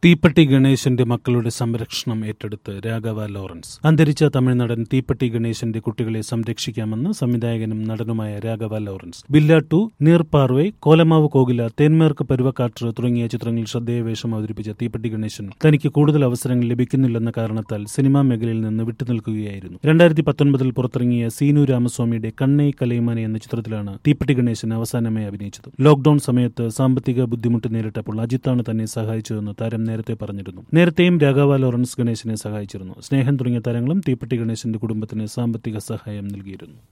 തീപ്പട്ടി ഗണേശന്റെ മക്കളുടെ സംരക്ഷണം ഏറ്റെടുത്ത് രാഘവ ലോറൻസ് അന്തരിച്ച തമിഴ് നടൻ തീപ്പട്ടി ഗണേശന്റെ കുട്ടികളെ സംരക്ഷിക്കാമെന്ന് സംവിധായകനും നടനുമായ രാഘവ ലോറൻസ് ബില്ല ടു നീർപ്പാർവെ കോലമാവ് കോകില തേന്മേർക്ക് പരുവക്കാറ്റ് തുടങ്ങിയ ചിത്രങ്ങളിൽ ശ്രദ്ധേയ വേഷം അവതരിപ്പിച്ച തീപ്പട്ടി ഗണേശൻ തനിക്ക് കൂടുതൽ അവസരങ്ങൾ ലഭിക്കുന്നില്ലെന്ന കാരണത്താൽ സിനിമാ മേഖലയിൽ നിന്ന് വിട്ടുനിൽക്കുകയായിരുന്നു രണ്ടായിരത്തി പത്തൊൻപതിൽ പുറത്തിറങ്ങിയ സീനു രാമസ്വാമിയുടെ കണ്ണൈ കലൈമാനെ എന്ന ചിത്രത്തിലാണ് തീപ്പട്ടി ഗണേശൻ അവസാനമായി അഭിനയിച്ചത് ലോക്ഡൌൺ സമയത്ത് സാമ്പത്തിക ബുദ്ധിമുട്ട് നേരിട്ടപ്പോൾ അജിത്താണ് തന്നെ സഹായിച്ചതെന്ന് താരം നേരത്തെ പറഞ്ഞിരുന്നു നേരത്തെയും രാഘവ ലോറൻസ് ഗണേശനെ സഹായിച്ചിരുന്നു സ്നേഹം തുടങ്ങിയ താരങ്ങളും തീപ്പെട്ടി ഗണേശന്റെ കുടുംബത്തിന് സാമ്പത്തിക സഹായം നൽകിയിരുന്നു